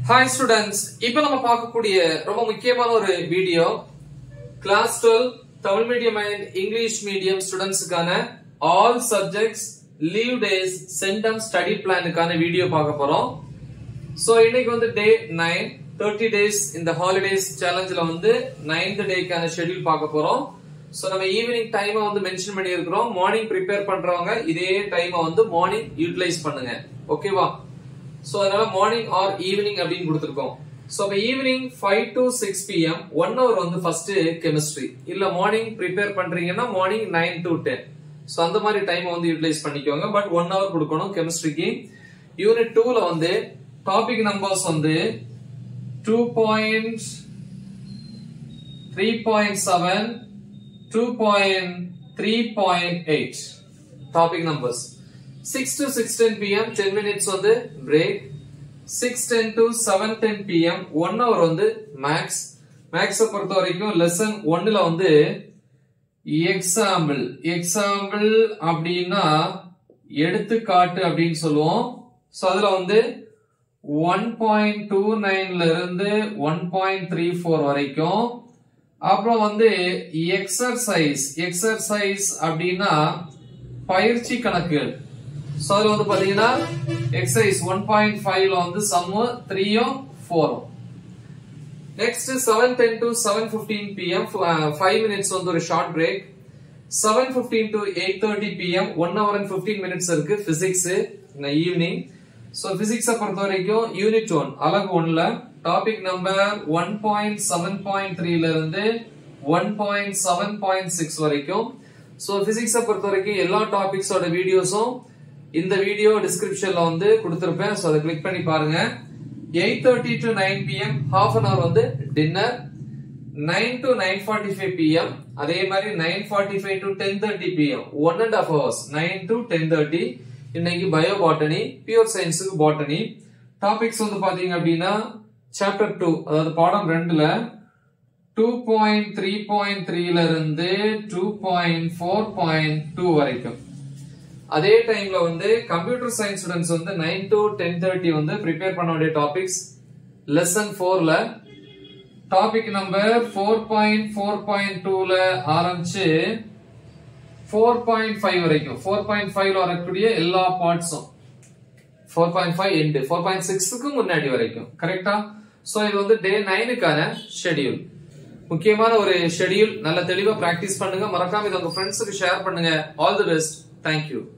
hi students இப்போ நம்ம பார்க்கக்கூடிய ரொம்ப முக்கியமான ஒரு video class twelve Tamil medium and English medium ஸ்டூடெண்ட்ஸுக்கான all subjects leave days centum study பிளானுக்கான வீடியோ பார்க்க போறோம் சோ இன்னைக்கு வந்து டே நைன் தேர்ட்டி டேஸ் இந்த ஹாலிடேஸ் சேலஞ்சில் வந்து நைன்த் டேக்கான ஷெட்யூல் பார்க்க போறோம் சோ நம்ம ஈவினிங் டைமை வந்து மென்ஷன் பண்ணியிருக்கிறோம் மார்னிங் ப்ரிப்பேர் பண்றவங்க இதே டைமை வந்து மார்னிங் யூட்டிலைஸ் பண்ணுங்க ஓகேவா சோ அதனால மார்னிங் ஆர் ஈவினிங் அப்படின்னு கொடுத்துருக்கோம் சோ அப்ப evening five to six PM one hour வந்து ஃபர்ஸ்ட் கெமிஸ்ட்ரி இல்ல மார்னிங் ப்ரிப்பேர் பண்றீங்கன்னா morning nine to ten so அந்த மாதிரி டைம் வந்து யூட்டிலைஸ் பண்ணிக்கோங்க பட் ஒன் ஹவர் கொடுக்கணும் கெமிஸ்ட்ரிக்கு யூனிட் டூல வந்து டாபிக் நம்பர்ஸ் வந்து two point three point seven two point three point eight topic numbers six to six ten PM ten minutes வந்து break six ten to seven ten PM one hour வந்து maths மேக்ஸை பொறுத்த வரைக்கும் lesson ஒன்னுல வந்து example example அப்படின்னா எடுத்துக்காட்டு அப்படின்னு சொல்லுவோம் ஸோ அதுல வந்து ஒன் பாயிண்ட் டூ நைன்ல இருந்து ஒன் பாயிண்ட் த்ரீ ஃபோர் வரைக்கும் அப்புறம் வந்து எக்ஸர்சைஸ் எக்ஸர்சைஸ் அப்படின்னா பயிற்சி கணக்குகள் ஸோ அதுல வந்து பாத்தீங்கன்னா எக்ஸசைஸ் ஒன் பாயிண்ட் ஃபைவ்ல வந்து சம்மு த்ரீயும் ஃபோரும் next seven ten to seven fifteen PM five minutes வந்து ஒரு short break seven fifteen to eight thirty PM one hour and fifteen minutes இருக்கு பிசிக்ஸ் ஈவினிங் ஸோ பிசிக்ஸை பொறுத்த வரைக்கும் யூனிட் ஒன் அலகு ஒன்ல topic number one point seven point த்ரீல இருந்து one point seven point six வரைக்கும் ஸோ பிசிக்ஸை பொறுத்த வரைக்கும் எல்லா டாபிக்ஸோட வீடியோஸும் இந்த வீடியோ டிஸ்கிரிப்ஷன்ல வந்து கொடுத்திருப்பேன் ஸோ அதை கிளிக் பண்ணி பாருங்க eight thirty to nine PM half an hour வந்து dinner nine to nine forty five PM அதே மாதிரி nine forty five to ten thirty PM one and half hours nine to ten thirty இன்னைக்கு bio botany pure சயின்ஸுக்கு botany topics வந்து பாத்தீங்க அப்படின்னா chapter two அதாவது பாடம் ரெண்டுல டூ பாயிண்ட் த்ரீ பாயிண்ட் த்ரீல இருந்து two point four point two வரைக்கும் அதே டைம்ல வந்து கம்ப்யூட்டர் சயின்ஸ் ஸ்டூடெண்ட்ஸ் வந்து நைன் டு டென் தேர்ட்டி வந்து ப்ரிப்பேர் பண்ண வேண்டிய டாபிக்ஸ் லெசன் ஃபோர்ல topic number four point four point டூல ஆரம்பிச்சு ஃபோர் பாயிண்ட் ஃபைவ் வரைக்கும் ஃபோர் பாயிண்ட் ஃபைவ்ல வரக்கூடிய எல்லா பார்ட்ஸும் four point five and four point சிக்ஸுக்கு முன்னாடி வரைக்கும் கரெக்டா ஸோ இது வந்து டே நைனுக்கான ஷெடியூல் முக்கியமான ஒரு ஷெடியூல் நல்ல தெளிவா பிராக்டிஸ் பண்ணுங்க மறக்காம இது உங்க ஃப்ரெண்ட்ஸுக்கு ஷேர் பண்ணுங்க ஆல் தி பெஸ்ட் தேங்க்யூ